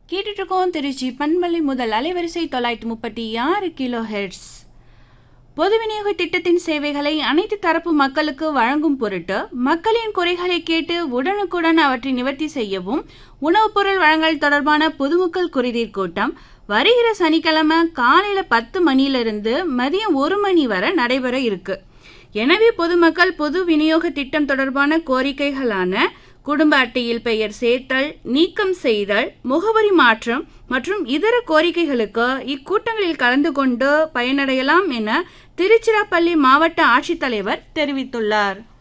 கேட்டுட்டு இருக்கோம் திருச்சி பண்பலை முதல் அலைவரிசை தொள்ளாயிரத்தி முப்பத்தி ஆறு கிலோ ஹெர்ட்ஸ் பொது விநியோக திட்டத்தின் சேவைகளை அனைத்து தரப்பு மக்களுக்கு வழங்கும் பொருட்டு மக்களின் குறைகளை கேட்டு உடனுக்குடன் அவற்றை நிவர்த்தி செய்யவும் உணவுப் பொருள் வழங்கல் தொடர்பான பொதுமக்கள் குறைதீர் கூட்டம் வருகிற சனிக்கிழமை காலையில பத்து மணியிலிருந்து மதியம் ஒரு மணி வரை நடைபெற இருக்கு எனவே பொதுமக்கள் பொது விநியோக திட்டம் தொடர்பான கோரிக்கைகளான குடும்ப அட்டையில் பெயர் சேர்த்தல் நீக்கம் செய்தல் முகவரி மாற்றம் மற்றும் இதர கோரிக்கைகளுக்கு இக்கூட்டங்களில் கலந்து கொண்டு பயனடையலாம் என திருச்சிராப்பள்ளி மாவட்ட ஆட்சித்தலைவர் தெரிவித்துள்ளார்